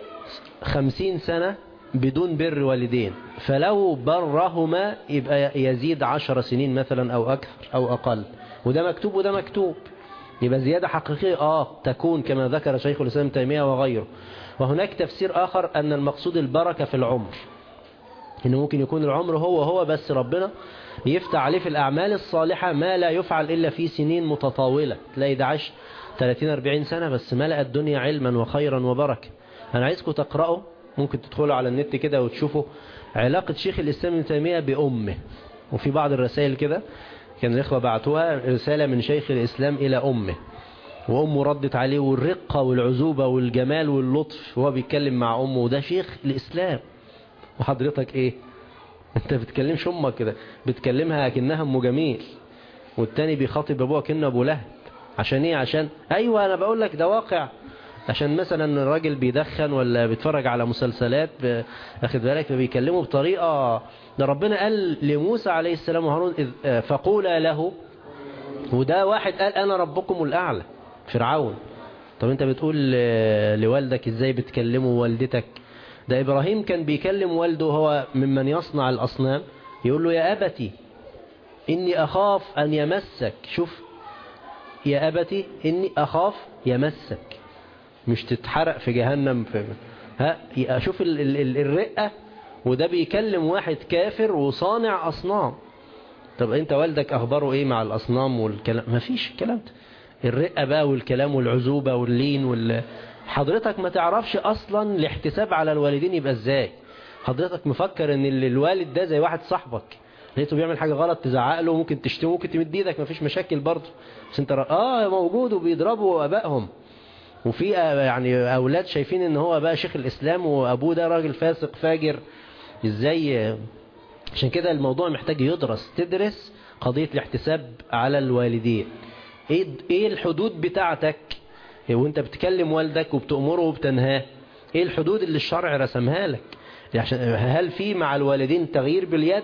خمسين سنة بدون بر والدين فلو برهما يبقى يزيد عشر سنين مثلا او اكثر او اقل وده مكتوب وده مكتوب يبقى زيادة حقيقية اه تكون كما ذكر شيخ الاسلام تيمية وغيره وهناك تفسير اخر ان المقصود البركة في العمر انه ممكن يكون العمر هو هو بس ربنا يفتح عليه في الأعمال الصالحة ما لا يفعل إلا في سنين متطاولة تلاقي ده عاش 30-40 سنة بس ملأ الدنيا علما وخيرا وبركة أنا عايزكم تقرأوا ممكن تدخلوا على النت كده وتشوفوا علاقة شيخ الإسلام ابن تيمية بأمه وفي بعض الرسائل كده كان الإخوة بعتوها رسالة من شيخ الإسلام إلى أمه وأمه ردت عليه والرقة والعزوبة والجمال واللطف وهو بيتكلم مع أمه وده شيخ الإسلام وحضرتك إيه انت بتكلمش امك كده بتكلمها كأنها ام جميل والتاني بيخاطب ابوها كأنه ابو لهب عشان ايه عشان ايوه انا بقول لك ده واقع عشان مثلا الراجل بيدخن ولا بيتفرج على مسلسلات اخد بالك فبيكلمه بطريقة ده ربنا قال لموسى عليه السلام وهارون فقولا له وده واحد قال انا ربكم الاعلى فرعون طب انت بتقول لوالدك ازاي بتكلمه والدتك ده إبراهيم كان بيكلم والده هو ممن يصنع الأصنام يقول له يا أبتي إني أخاف أن يمسك شوف يا أبتي إني أخاف يمسك مش تتحرق في جهنم في ها شوف ال ال ال الرقة وده بيكلم واحد كافر وصانع أصنام طب انت والدك اخباره ايه مع الاصنام والكلام ما فيش الكلام ده الرقة بقى والكلام والعزوبة واللين وال... حضرتك ما تعرفش اصلا الاحتساب على الوالدين يبقى ازاي حضرتك مفكر ان الوالد ده زي واحد صاحبك لقيته بيعمل حاجة غلط تزعق له ممكن تشتمه ممكن تمد ايدك مفيش مشاكل برضه بس انت ر... اه موجود وبيضربوا ابائهم وفي يعني اولاد شايفين ان هو بقى شيخ الاسلام وابوه ده راجل فاسق فاجر ازاي عشان كده الموضوع محتاج يدرس تدرس قضية الاحتساب على الوالدين ايه ايه الحدود بتاعتك وانت بتكلم والدك وبتأمره وبتنهاه ايه الحدود اللي الشرع رسمها لك عشان هل في مع الوالدين تغيير باليد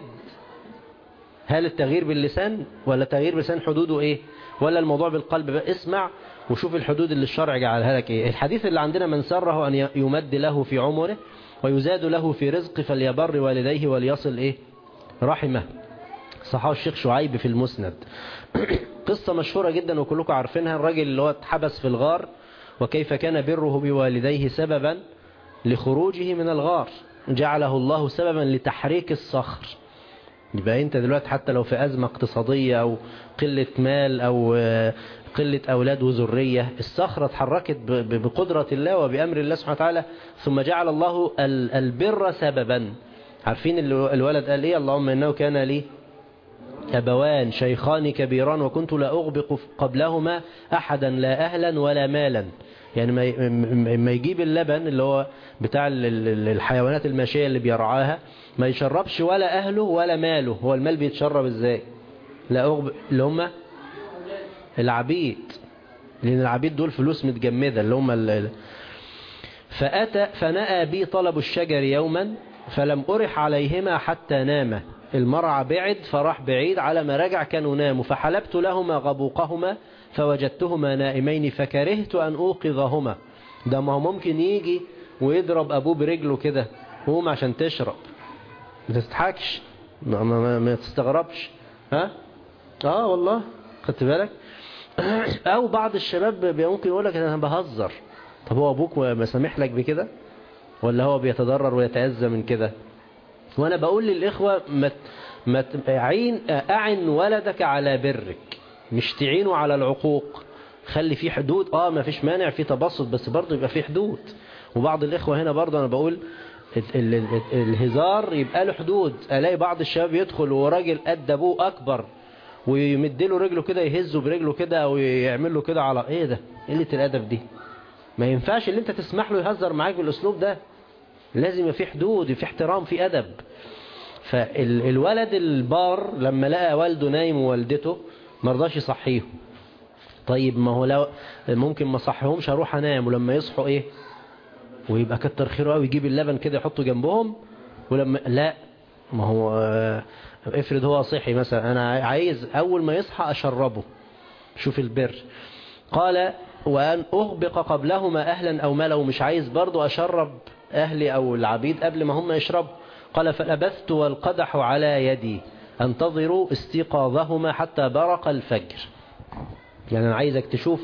هل التغيير باللسان ولا تغيير بلسان حدوده ايه ولا الموضوع بالقلب بقى اسمع وشوف الحدود اللي الشرع جعلها لك ايه الحديث اللي عندنا من سره ان يمد له في عمره ويزاد له في رزق فليبر والديه وليصل ايه رحمه صحاه الشيخ شعيب في المسند قصة مشهورة جدا وكلكم عارفينها الراجل اللي هو اتحبس في الغار وكيف كان بره بوالديه سببا لخروجه من الغار جعله الله سببا لتحريك الصخر يبقى انت دلوقتي حتى لو في أزمة اقتصادية أو قلة مال أو قلة أولاد وذرية الصخرة اتحركت بقدرة الله وبأمر الله سبحانه وتعالى ثم جعل الله البر سببا عارفين الولد قال ايه اللهم انه كان لي أبوان شيخان كبيران وكنت لا أغبق قبلهما أحدا لا أهلا ولا مالا يعني ما يجيب اللبن اللي هو بتاع الحيوانات الماشية اللي بيرعاها ما يشربش ولا أهله ولا ماله هو المال بيتشرب إزاي لا أغبق اللي هم العبيد لأن العبيد دول فلوس متجمدة اللي هم ال... فأتى فنأى بي طلب الشجر يوما فلم أرح عليهما حتى ناما المرعى بعد فراح بعيد على ما رجع كانوا ناموا فحلبت لهما غبوقهما فوجدتهما نائمين فكرهت أن أوقظهما ده ما هو ممكن يجي ويضرب أبوه برجله كده قوم عشان تشرب ما تستحكش ما, ما, ما تستغربش ها اه والله خدت بالك او بعض الشباب ممكن يقول لك انا بهزر طب هو ابوك ما سامح لك بكده ولا هو بيتضرر ويتأذى من كده وانا بقول للاخوة ما ما عين اعن ولدك على برك مش تعينه على العقوق خلي في حدود اه ما فيش مانع في تبسط بس برضه يبقى في حدود وبعض الاخوة هنا برضه انا بقول ال ال ال الهزار يبقى له حدود الاقي بعض الشباب يدخل وراجل قد ابوه اكبر ويمد له رجله كده يهزه برجله كده او يعمل له كده على ايه ده قله الادب دي ما ينفعش اللي انت تسمح له يهزر معاك بالاسلوب ده لازم يبقى في حدود في احترام في ادب فالولد البار لما لقى والده نايم ووالدته ما رضاش يصحيه طيب ما هو لو ممكن ما صحيهمش هروح انام ولما يصحوا ايه ويبقى كتر خيره قوي يجيب اللبن كده يحطه جنبهم ولما لا ما هو افرض هو صحي مثلا انا عايز اول ما يصحى اشربه شوف البر قال وان اغبق قبلهما اهلا او مالا ومش عايز برضو اشرب اهلي او العبيد قبل ما هم يشربوا قال فلبثت والقدح على يدي انتظروا استيقاظهما حتى برق الفجر يعني انا عايزك تشوف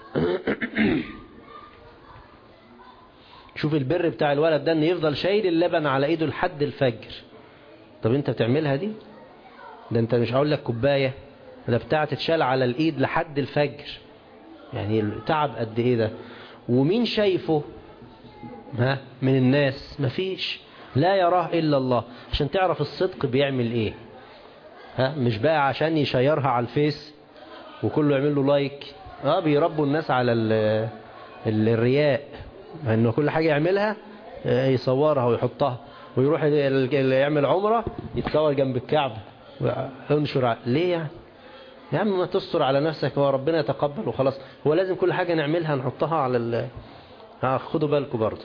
شوف البر بتاع الولد ده ان يفضل شايل اللبن على ايده لحد الفجر طب انت بتعملها دي ده انت مش هقول لك كوبايه ده بتاع تتشال على الايد لحد الفجر يعني تعب قد ايه ده ومين شايفه ها من الناس مفيش لا يراه الا الله عشان تعرف الصدق بيعمل ايه ها مش بقى عشان يشيرها على الفيس وكله يعمل له لايك اه بيربوا الناس على ال ال الرياء انه كل حاجة يعملها يصورها ويحطها ويروح يعمل عمرة يتصور جنب الكعبة ينشر ليه يعني يا عم ما تستر على نفسك هو ربنا يتقبل وخلاص هو لازم كل حاجة نعملها نحطها على ال خدوا بالكم برضه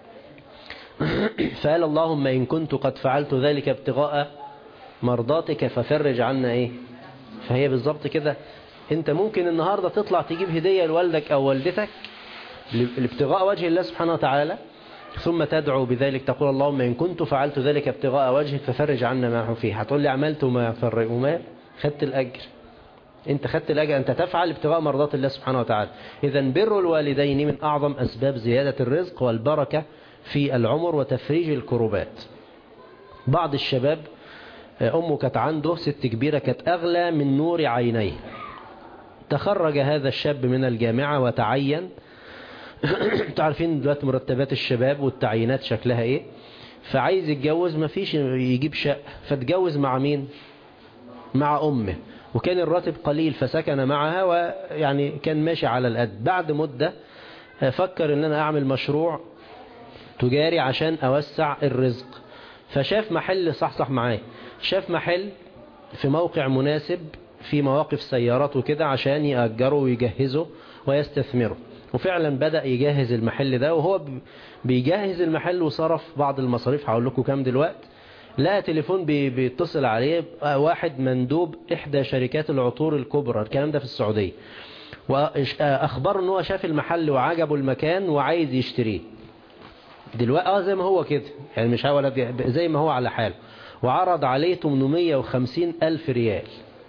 فقال اللهم إن كنت قد فعلت ذلك ابتغاء مرضاتك ففرج عنا إيه فهي بالظبط كده انت ممكن النهاردة تطلع تجيب هدية لوالدك أو والدتك لابتغاء وجه الله سبحانه وتعالى ثم تدعو بذلك تقول اللهم إن كنت فعلت ذلك ابتغاء وجهك ففرج عنا ما هو فيه هتقول لي عملت وما فرج وما خدت الأجر انت خدت الأجر أنت تفعل ابتغاء مرضات الله سبحانه وتعالى إذا بر الوالدين من أعظم أسباب زيادة الرزق والبركة في العمر وتفريج الكروبات بعض الشباب أمه كانت عنده ست كبيرة كانت أغلى من نور عينيه تخرج هذا الشاب من الجامعة وتعين تعرفين دلوقتي مرتبات الشباب والتعيينات شكلها ايه فعايز يتجوز ما فيش يجيب شقة فتجوز مع مين مع أمه وكان الراتب قليل فسكن معها ويعني كان ماشي على القد بعد مدة فكر ان انا اعمل مشروع تجاري عشان اوسع الرزق فشاف محل صح صح معايا شاف محل في موقع مناسب في مواقف سيارات وكده عشان يأجره ويجهزه ويستثمره وفعلا بدأ يجهز المحل ده وهو بيجهز المحل وصرف بعض المصاريف هقول لكم كام دلوقتي لقى تليفون بي بيتصل عليه واحد مندوب إحدى شركات العطور الكبرى الكلام ده في السعودية وأخبره ان هو شاف المحل وعجبه المكان وعايز يشتريه دلوقتي اه زي ما هو كده يعني مش هو زي ما هو على حاله وعرض عليه 850 ألف ريال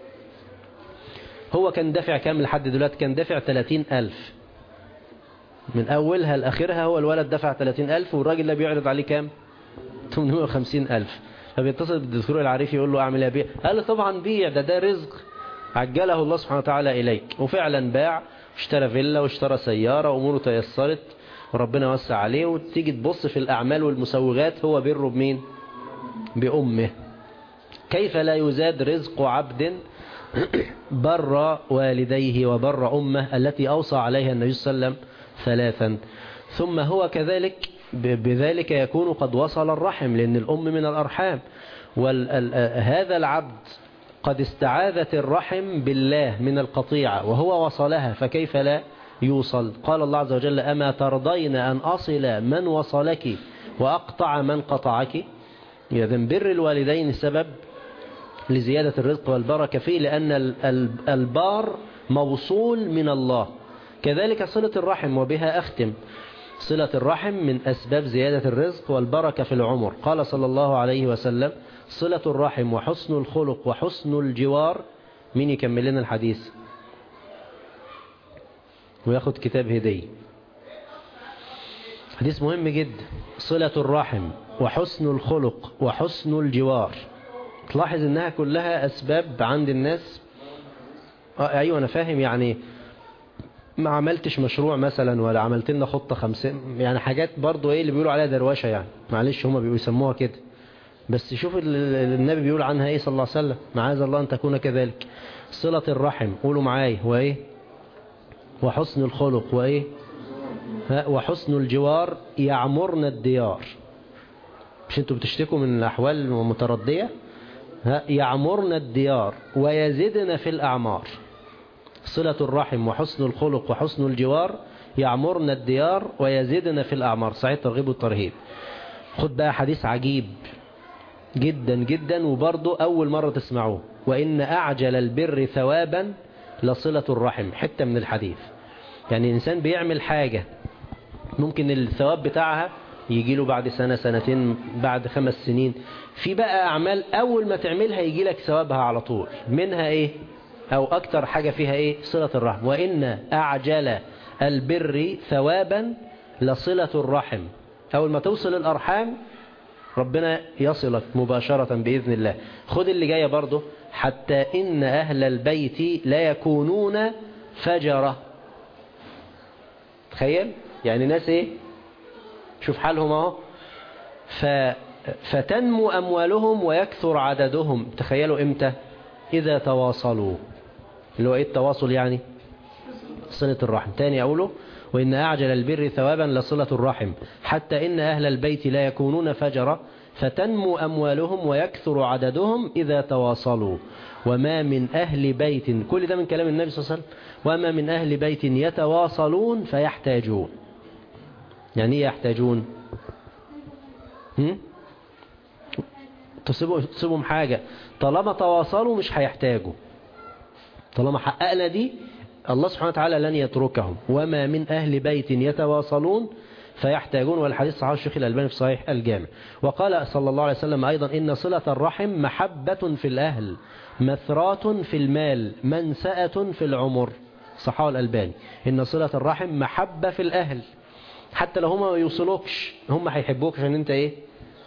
هو كان دافع كام لحد دلوقتي كان دافع 30 ألف من أولها لآخرها هو الولد دفع 30 ألف والراجل ده بيعرض عليه كام 850 ألف فبيتصل بالدكتور العريفي يقول له أعمل ايه بيع قال له طبعا بيع ده ده رزق عجله الله سبحانه وتعالى إليك وفعلا باع اشترى فيلا واشترى سيارة وأموره تيسرت وربنا وسع عليه وتيجي تبص في الأعمال والمسوغات هو بره بمين بأمه كيف لا يزاد رزق عبد بر والديه وبر أمه التي أوصى عليها النبي صلى الله عليه وسلم ثلاثا ثم هو كذلك بذلك يكون قد وصل الرحم لأن الأم من الأرحام وهذا العبد قد استعاذت الرحم بالله من القطيعة وهو وصلها فكيف لا يوصل قال الله عز وجل أما ترضين أن أصل من وصلك وأقطع من قطعك إذا بر الوالدين سبب لزيادة الرزق والبركة فيه لأن البار موصول من الله كذلك صلة الرحم وبها أختم صلة الرحم من أسباب زيادة الرزق والبركة في العمر قال صلى الله عليه وسلم صلة الرحم وحسن الخلق وحسن الجوار مين يكمل لنا الحديث وياخد كتاب هدية حديث مهم جدا صلة الرحم وحسن الخلق وحسن الجوار تلاحظ انها كلها اسباب عند الناس آه ايوه انا فاهم يعني ما عملتش مشروع مثلا ولا عملت لنا خطة خمسين يعني حاجات برضو ايه اللي بيقولوا عليها دروشة يعني معلش هما بيسموها كده بس شوف النبي بيقول عنها ايه صلى الله عليه وسلم معاذ الله ان تكون كذلك صلة الرحم قولوا معايا وايه وحسن الخلق وايه وحسن الجوار يعمرنا الديار مش انتوا بتشتكوا من الاحوال المتردية يعمرنا الديار ويزدنا في الاعمار صلة الرحم وحسن الخلق وحسن الجوار يعمرنا الديار ويزدنا في الأعمار صحيح ترغيب والترهيب خد بقى حديث عجيب جدا جدا وبرضه أول مرة تسمعوه وإن أعجل البر ثوابا لصلة الرحم حتة من الحديث يعني الإنسان بيعمل حاجة ممكن الثواب بتاعها يجي له بعد سنة سنتين بعد خمس سنين في بقى أعمال أول ما تعملها يجي لك ثوابها على طول منها إيه أو أكتر حاجة فيها إيه صلة الرحم وإن أعجل البر ثوابا لصلة الرحم أول ما توصل الأرحام ربنا يصلك مباشرة بإذن الله خد اللي جاية برضه حتى إن أهل البيت لا يكونون فجرة تخيل يعني ناس إيه شوف حالهم اهو ف... فتنمو أموالهم ويكثر عددهم تخيلوا إمتى إذا تواصلوا اللي هو إيه التواصل يعني صلة الرحم تاني أقوله وإن أعجل البر ثوابا لصلة الرحم حتى إن أهل البيت لا يكونون فجرا فتنمو أموالهم ويكثر عددهم إذا تواصلوا وما من أهل بيت كل ده من كلام النبي صلى الله عليه وسلم وما من أهل بيت يتواصلون فيحتاجون يعني ايه يحتاجون هم؟ تصيبوا تصيبهم حاجة طالما تواصلوا مش هيحتاجوا طالما حققنا دي الله سبحانه وتعالى لن يتركهم وما من أهل بيت يتواصلون فيحتاجون والحديث صحيح الشيخ الألباني في صحيح الجامع وقال صلى الله عليه وسلم أيضا إن صلة الرحم محبة في الأهل مثرات في المال منسأة في العمر صحاه الألباني إن صلة الرحم محبة في الأهل حتى لو هما ما يوصلوكش هم هيحبوك عشان انت ايه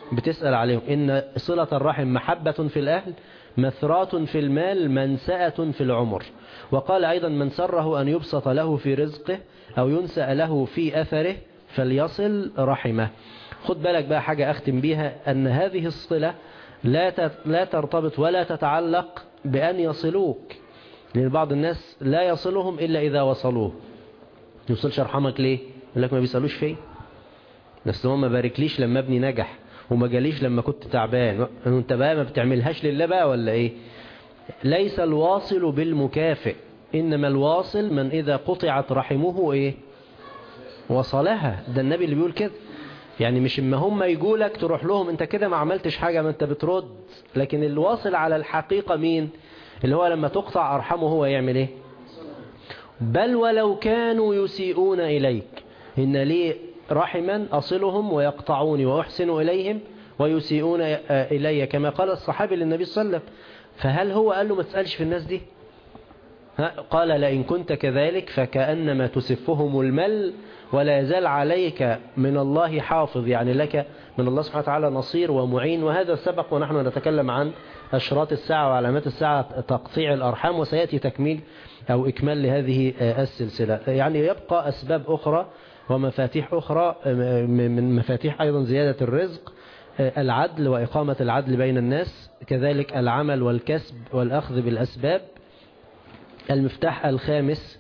بتسأل عليهم إن صلة الرحم محبة في الأهل مثرات في المال منسأة في العمر وقال أيضا من سره أن يبسط له في رزقه أو ينسأ له في أثره فليصل رحمه خد بالك بقى حاجة أختم بيها أن هذه الصلة لا لا ترتبط ولا تتعلق بأن يصلوك لأن بعض الناس لا يصلهم إلا إذا وصلوه يوصلش أرحمك ليه يقول لك ما بيسألوش فيه بس هو ما باركليش لما ابني نجح وما جاليش لما كنت تعبان انت بقى ما بتعملهاش لله بقى ولا ايه ليس الواصل بالمكافئ انما الواصل من اذا قطعت رحمه ايه وصلها ده النبي اللي بيقول كده يعني مش اما هم يقولك تروح لهم انت كده ما عملتش حاجة ما انت بترد لكن الواصل على الحقيقة مين اللي هو لما تقطع ارحمه هو يعمل ايه بل ولو كانوا يسيئون اليك ان لي رحما أصلهم ويقطعوني وأحسن إليهم ويسيئون إلي كما قال الصحابي للنبي صلى الله عليه وسلم فهل هو قال له ما تسألش في الناس دي قال لئن كنت كذلك فكأنما تسفهم المل ولا يزال عليك من الله حافظ يعني لك من الله سبحانه وتعالى نصير ومعين وهذا سبق ونحن نتكلم عن أشراط الساعة وعلامات الساعة تقطيع الأرحام وسيأتي تكميل أو إكمال لهذه السلسلة يعني يبقى أسباب أخرى ومفاتيح أخرى من مفاتيح أيضا زيادة الرزق العدل وإقامة العدل بين الناس كذلك العمل والكسب والأخذ بالأسباب المفتاح الخامس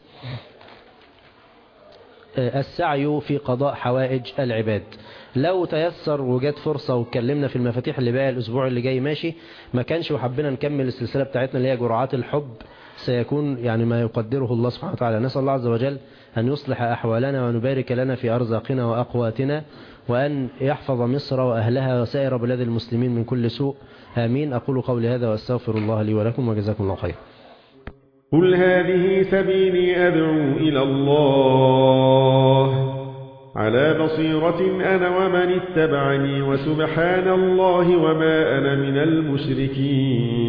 السعي في قضاء حوائج العباد لو تيسر وجات فرصة واتكلمنا في المفاتيح اللي باقي الأسبوع اللي جاي ماشي ما كانش وحبنا نكمل السلسلة بتاعتنا اللي هي جرعات الحب سيكون يعني ما يقدره الله سبحانه وتعالى نسأل الله عز وجل أن يصلح أحوالنا ونبارك لنا في أرزاقنا وأقواتنا وأن يحفظ مصر وأهلها وسائر بلاد المسلمين من كل سوء آمين أقول قولي هذا وأستغفر الله لي ولكم وجزاكم الله خير قل هذه سبيلي أدعو إلى الله على بصيرة أنا ومن اتبعني وسبحان الله وما أنا من المشركين